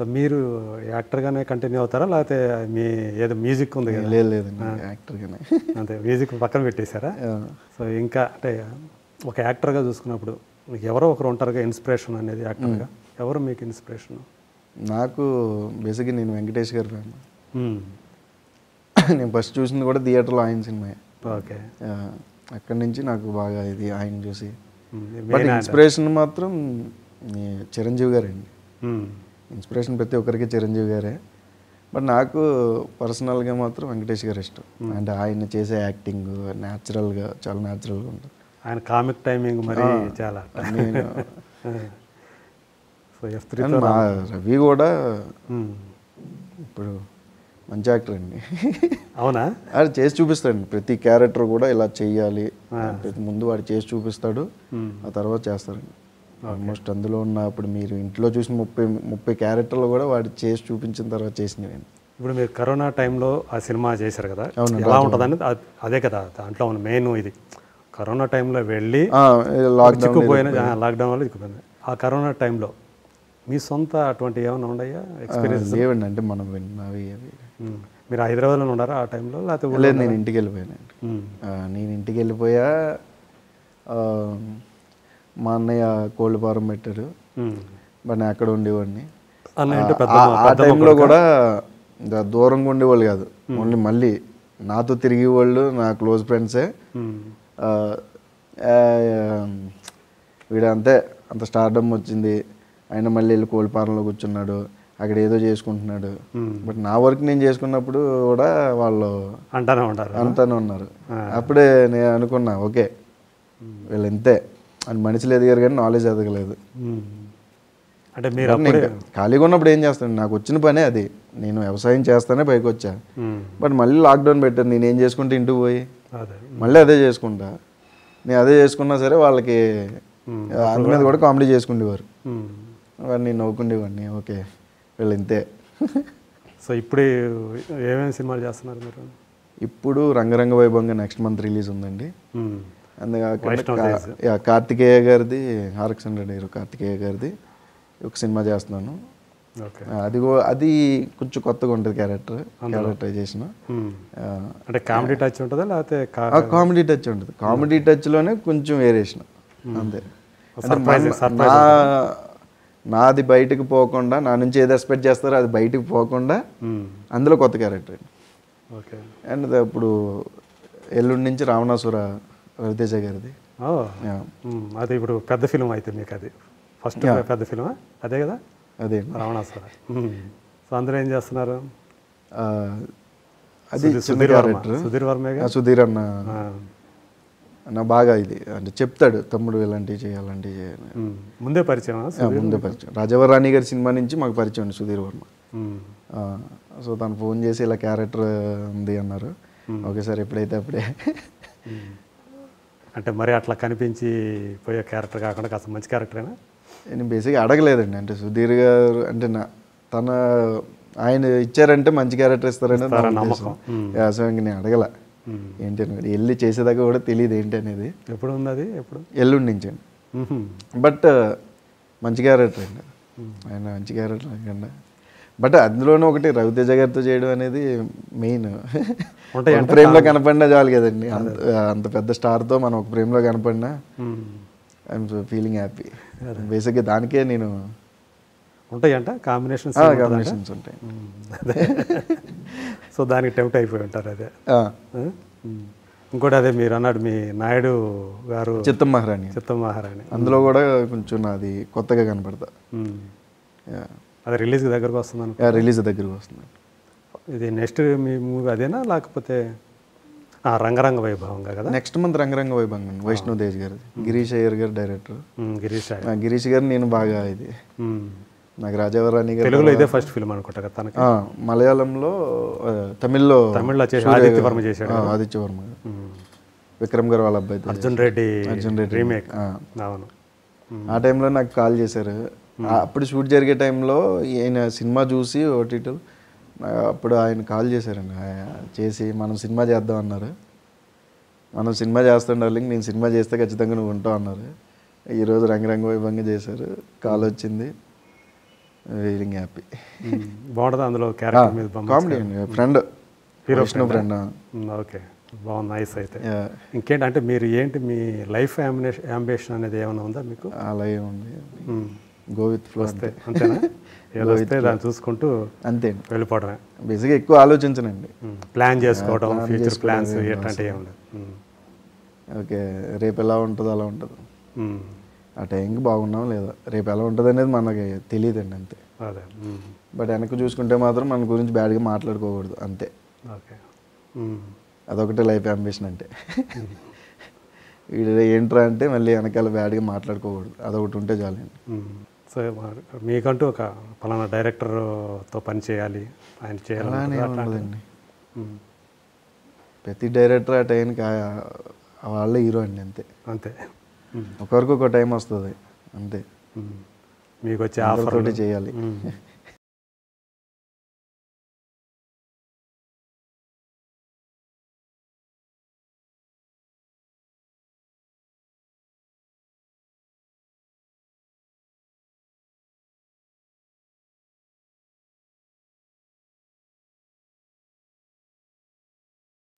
So మీరు యాక్టర్గానే continue అవుతారా లేకపోతే మీ ఏదో మ్యూజిక్ ఉంది కదా లేదు లేదండి యాక్టర్గానే అంతే మ్యూజిక్ పక్కన పెట్టేశారా సో ఇంకా అంటే ఒక యాక్టర్గా చూసుకున్నప్పుడు మీకు ఎవరో ఒకరు ఉంటారుగా ఇన్స్పిరేషన్ అనేది యాక్టర్గా ఎవరు మీకు ఇన్స్పిరేషన్ నాకు బేసిక్గా నేను వెంకటేష్ గారి ఫ్యాన్ నేను ఫస్ట్ చూసింది కూడా థియేటర్లో ఆయన సినిమా ఓకే అక్కడి నుంచి నాకు బాగా ఇది ఆయన చూసి బట్ ఇన్స్పిరేషన్ మాత్రం ఈ చిరంజీవి గారండి ఇన్స్పిరేషన్ ప్రతి ఒక్కరికి చిరంజీవి గారే బట్ నాకు పర్సనల్గా మాత్రం వెంకటేష్ గారు ఇష్టం అంటే ఆయన చేసే యాక్టింగ్ న్యాచురల్గా చాలా న్యాచురల్గా ఉంటుంది ఆయన కామిక్ టైమింగ్ మరి చాలా నేను సో ఎఫ్ త్రీ అండ్ మా రవి కూడా ఇప్పుడు మంచి యాక్టర్ అండి అవునా అది చేసి చూపిస్తాడు ప్రతి క్యారెక్టర్ కూడా ఇలా చెయ్యాలి ప్రతి ముందు వాడు చేసి చూపిస్తాడు ఆ తర్వాత చేస్తారండి ఆల్మోస్ట్ అందులో ఉన్న ఇప్పుడు మీరు ఇంట్లో చూసిన ముప్పై ముప్పై క్యారెక్టర్లు కూడా వాడు చేసి చూపించిన తర్వాత చేసినవి ఇప్పుడు మీరు కరోనా టైంలో ఆ సినిమా చేశారు కదా ఎలా ఉంటుందని అ- అదే కదా దాంట్లో ఉన్న మెయిన్ ఇది కరోనా టైంలో వెళ్ళి లాక్డౌన్ చిక్కుపోయిన లాక్డౌన్ వల్ల చిక్కుపోయింది ఆ కరోనా టైంలో మీ సొంత అటువంటి ఏమైనా ఉన్నాయా ఎక్స్పీరియన్స్ లేవండి అంటే మనం విన్నవి అవి మీరు హైదరాబాద్లో ఉన్నారా ఆ టైంలో లేకపోతే ఊళ్ళో లేదు నేను ఇంటికి వెళ్ళిపోయానండి ఉమ్. ఆ, నేను ఇంటికి వెళ్ళిపోయా ఆ, మా అన్నయ్య కోళ్ళ ఫారం పెట్టాడు ఉమ్. బట్ నేను అక్కడ ఉండేవాడిని అన్నయ్య అంటే పెద్ద ఆ- ఆ టైంలో కూడా ద- దూరంగా ఉండేవాళ్ళు కాదు ఓన్లీ మళ్ళీ నాతో తిరిగే వాళ్ళు నా క్లోజ్ ఫ్రెండ్సే ఉమ్. ఆ, ఆ, వీడు అంతే అంత స్టార్డమ్ వచ్చింది ఆయన మళ్ళీ వెళ్ళి కోల్పారంలో కూర్చున్నాడు అక్కడ ఏదో చేసుకుంటున్నాడు బట్ నా వర్క్ నేను చేసుకున్నప్పుడు కూడా వాళ్ళు అంటానే ఉంటారు అంతానే ఉన్నారు అప్పుడే నేను అనుకున్నా ఓకే వీళ్ళు ఇంతే అని మనుషులు ఎదిగారు కానీ నాలెడ్జ్ ఎదగలేదు ఉమ్. అంటే మీరు అప్పుడే ఖాళీగా ఉన్నప్పుడు ఏం చేస్తాను నాకు వచ్చిన పనే అది నేను వ్యవసాయం చేస్తానే పైకి వచ్చా ఉమ్. బట్ మళ్ళీ లాక్డౌన్ పెట్టారు నేను ఏం చేసుకుంటే ఇంటికి పోయి అదే మళ్ళీ అదే చేసుకుంటా నేను అదే చేసుకున్నా సరే వాళ్ళకి అందు మీద కూడా కామెడీ చేసుకునేవారు ఉమ్. వాడిని నవ్వుకునేవాడిని ఓకే వీళ్ళు ఇంతే సో ఇప్పుడు ఏమేమి సినిమాలు చేస్తున్నారు మీరు ఇప్పుడు రంగరంగ వైభవంగా నెక్స్ట్ మంత్ రిలీజ్ ఉందండి ఉమ్. అందుకాకుండా వైష్ణవ్ కా- యా, కార్తికేయ గారిది ఆర్ఎక్స్ హండ్రెడ్ హీరో కార్తికేయ గారిది ఒక సినిమా చేస్తున్నాను ఓకే ఆ, అది కూ- అది కొంచెం కొత్తగా ఉంటుంది క్యారెక్టర్ క్యారెక్టరైజేషన్ ఉమ్. అంటే కామెడీ టచ్ ఉంటుందా లేకపోతే కా- కామెడీ టచ్ ఉంటుంది కామెడీ టచ్లోనే కొంచెం వేరియేషన్ అంతే అంటే Surprise- మన- నా నాది బయటకు పోకుండా నా నుంచి ఏది ఎక్స్పెక్ట్ చేస్తారో అది బయటకు పోకుండా ఉమ్. అందులో కొత్త క్యారెక్టర్ ఓకే అండ్ అది ఇప్పుడు ఎల్లుండి నుంచి రావణాసుర రవితేజ గారిది ఓ యా, ఉమ్. అది ఇప్పుడు పెద్ద ఫిలిం అయితే మీకు అది ఫస్ట్ పెద్ద ఫిలిమా అదే కదా అదే రావణాసుర ఉమ్. సో అందరూ ఏం చేస్తున్నారు ఆ, అది సుధీర్- చిన్న సుధీర్ వర్మ క్యారెక్టర్ సుధీర్ వర్మేగా సుధీర్ అన్న ఆ. అన్న బాగా ఇది అంటే చెప్తాడు తమ్ముడు ఇలాంటివి చేయి అలాంటివి చేయి అని. ఉమ్. ముందే పరిచయం ఆ, ముందే పరిచయం రాజవరాణి గారి సినిమా నుంచి మాకు పరిచయం ఉంది సుధీర్ వర్మ ఉమ్. ఆ, సో తను ఫోన్ చేసి ఇలా క్యారెక్టర్ ఉంది అన్నారు ఓకే సార్ ఎప్పుడైతే అప్పుడే అంటే మరి అట్లా కనిపించి పోయే క్యారెక్టర్ కాకుండా కాస్త మంచి క్యారెక్టరేనా నేను బేసిక్గా అడగలేదండి అంటే సుధీర్ గారు అంటే నా తన ఆయన ఇచ్చారంటే మంచి క్యారెక్టర్ ఇస్తారని నా నమ్మకం. ఉద్దేశం. యా, సో ఇంక నేను అడగల ఏంటి అని వెళ్ళి చేసేదాకా కూడా తెలియదు ఏంటి అనేది ఎప్పుడు ఉంది అది ఎప్పుడు ఎల్లుండి నుంచి అండి ఉహుం. బట్ మంచి క్యారెక్టర్ అండి ఆయన మంచి క్యారెక్టర్ అనకండి బట్ అందులోనూ ఒకటి రవితేజ గారితో చేయడం అనేది మెయిన్ ఉంటాయి ఒక ఫ్రేమ్లో కనపడినా చాలు కదండి అంత అంత పెద్ద స్టార్తో మనం ఒక ఫ్రేమ్లో కనపడినా ఉమ్. ఐఎమ్ ఫీలింగ్ హ్యాపీ బేసిక్గా దానికే నేను ఉంటాయంట కాంబినేషన్స్ కాంబినేషన్స్ ఉంటాయి సో దానికి టెంప్ట్ అయిపోయి ఉంటారు అదే ఆ, ఆ? ఉమ్. ఇంకోటి అదే మీరు అన్నాడు మీ నాయుడు గారు చిత్తం మహారాణి చిత్తం మహారాణి అందులో కూడా కొంచెం నాది కొత్తగా కనపడతా ఉమ్. అది రిలీజ్ దగ్గరకు వస్తుంది అనుకో రిలీజ్ దగ్గరకు వస్తుంది ఇది నెక్స్ట్ మీ మూవీ అదేనా లేకపోతే ఆ, రంగరంగ వైభవంగా కదా నెక్స్ట్ మంత్ రంగరంగ వైభవంగా వైష్ణవ్ తేజ్ గారు గిరీష్ అయ్యర్ గారు డైరెక్టర్ ఉమ్, గిరీష్ రాయ్. ఆ, గిరీష్ గారు నేను బాగా ఇది ఉమ్. నాకు రాజావరాణి గారు తెలుగులో ఇదే ఫస్ట్ ఫిల్మ్ అనుకుంటా కదా తనకి ఆ, మలయాళంలో ఆ, తమిళ్లో తమిళ్లో చేసి ఆదిత్య వర్మ చేశాడు ఆ, ఆదిత్య వర్మ గారు. ఉమ్. విక్రమ్ గారు వాళ్ళ అబ్బాయితో అర్జున్ రెడ్డి అర్జున్ రెడ్డి. రీమేక్ ఆ. అవును ఆ టైంలో నాకు కాల్ చేశారు ఆ, అప్పుడు షూట్ జరిగే టైంలో ఆయన సినిమా చూసి ఓటీటీ అప్పుడు ఆయన కాల్ చేశారండి ఆయన చేసి మనం సినిమా చేద్దాం అన్నారు మనం సినిమా చేస్తాం డార్లింగ్ నేను సినిమా చేస్తే ఖచ్చితంగా నువ్వు ఉంటావు అన్నారు ఈరోజు రంగరంగ వైభవంగా చేశారు కాల్ వచ్చింది ఫీలింగ్ హ్యాపీ బాగుంటుంది అందులో క్యారెక్టర్ మీద బొమ్మ కామెడీ అండి friend Hero Vishnu friend okay బాగుంది నైస్ అయితే ఇంకేంటి అంటే మీరు ఏంటి మీ లైఫ్ అంబిషన్ అనేది ఏమైనా ఉందా మీకు అలా ఏముంది మ్మ్. గో విత్ ఫ్లో వస్తే అంతేనా ఏదో వస్తే దాన్ని చూసుకుంటూ అంతే అండి వెళ్ళిపోవడమే బేసిక్గా ఎక్కువ ఆలోచించనండి ప్లాన్ చేసుకోవడం plan ఫ్యూచర్ చేసుకోవడం ప్లాన్స్ ఏం ఎట్లాంటివి ఏమి ఉండదు మ్మ్. ఓకే రేపు ఎలా ఉంటుందో అలా ఉంటుంది మ్మ్. ఆ టైంకి బాగున్నాం లేదా రేపు ఎలా ఉంటుంది అనేది మనకి తెలియదండి అంతే అదే మ్మ్. బట్ వెనక్కి చూసుకుంటే మాత్రం మన గురించి బ్యాడ్గా మాట్లాడుకోకూడదు అంతే ఓకే మ్మ్. అదొకటే లైఫ్ అంబిషన్ అంటే వీడు ఏంట్రా అంటే మళ్ళీ వెనకాల బ్యాడ్గా మాట్లాడుకోకూడదు అదొకటి ఉంటే చాలండి మ్మ్. సో మరి మీకంటూ ఒక పలానా డైరెక్టర్తో పని చేయాలి ఆయన చేయాలి అలానే అట్లాంటి- ఉండదండి మ్మ్. ప్రతి డైరెక్టర్ ఆ టైంకి ఆ- ఆ వాళ్ళే హీరో అండి అంతే అంతే మ్మ్. ఒకరికి ఒక టైం వస్తుంది అంతే మ్మ్. మీకు వచ్చే ఆఫర్ అందరితోటి చేయాలి మ్మ్.